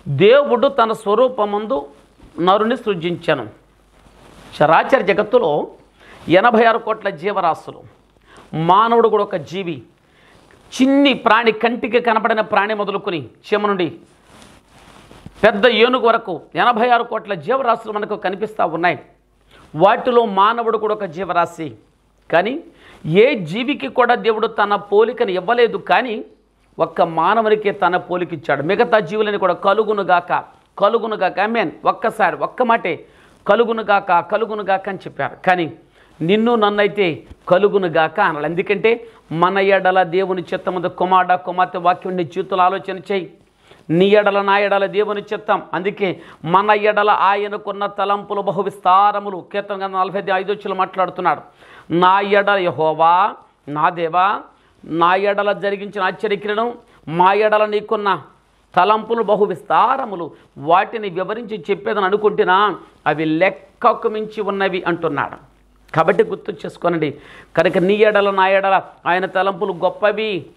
దేవుడు తన స్వరూపమందు నరుని సృజించను చరాచర జగత్తులో ఎనభై ఆరు కోట్ల జీవరాశులు మానవుడు కూడా ఒక జీవి చిన్ని ప్రాణి కంటికి కనపడిన ప్రాణి మొదలుకొని చీమ నుండి పెద్ద ఏనుగు వరకు ఎనభై ఆరు కోట్ల జీవరాశులు మనకు కనిపిస్తూ ఉన్నాయి వాటిలో మానవుడు కూడా ఒక జీవరాశి కానీ ఏ జీవికి కూడా దేవుడు తన పోలికను ఇవ్వలేదు కానీ ఒక్క మానవునికి తన పోలిక ఇచ్చాడు మిగతా జీవులని కూడా కలుగునుగాక కలుగునుగాక మీన్ ఒక్కసారి ఒక్క మాటే కలుగునుగాక కలుగునుగాక అని చెప్పారు కానీ నిన్ను నన్నైతే కలుగునుగాక అనాలి ఎందుకంటే మన ఎడల దేవుని చిత్తముందు కుమారుడ కుమార్తె వాక్యం నీ జీవితంలో ఆలోచన చేయి నీ ఎడల నా ఎడల దేవుని చిత్తం అందుకే మన ఎడల ఆయనకున్న తలంపులు బహు విస్తారములు కీర్తన గ్రంథం నలభై ఐదు వచ్చులు మాట్లాడుతున్నాడు నా ఎడల యహోవా నా దేవా నా ఎడల జరిగించిన ఆశ్చర్యక్రియను మా ఎడల నీకున్న తలంపులు బహు విస్తారములు వాటిని వివరించి చెప్పేదని అనుకుంటున్నా అవి లెక్కకు మించి ఉన్నవి అంటున్నాడు కాబట్టి గుర్తు చేసుకోనండి కనుక నీ ఎడల నా ఎడల ఆయన తలంపులు గొప్పవి